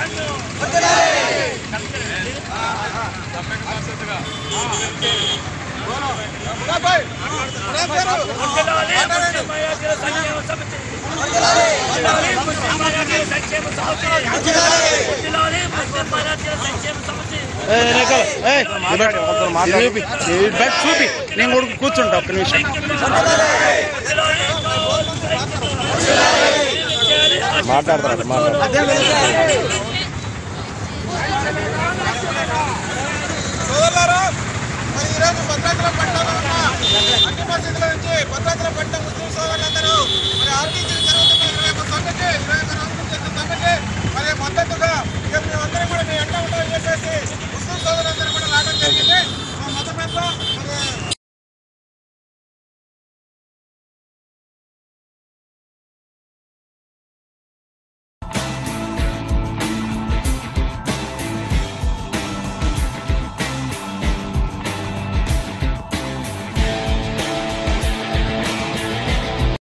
bet చూపి నేను కూడా కూర్చుంటా ఒక్క నిమిషం మాట్లాడతారు మాట్లాడతారు సోదరులారా మరి ఈరోజు భద్రాచలం పట్టణంలో ఉన్న అన్ని మసీదుల నుంచి భద్రాచలం పట్టణ ముస్లిం సోదరులందరూ మరి ఆర్టీసీ జరుగుతున్న ఇరవై ఒక్క సమ్మెకి ఇరవై ఒక్క రోజుల చేస్తున్న సమ్మెకి మరి మద్దతుగా ఇక మేమందరం కూడా మీ ఎంట ఉంటామని చెప్పేసి ముస్లిం సోదరులందరూ కూడా రావడం జరిగింది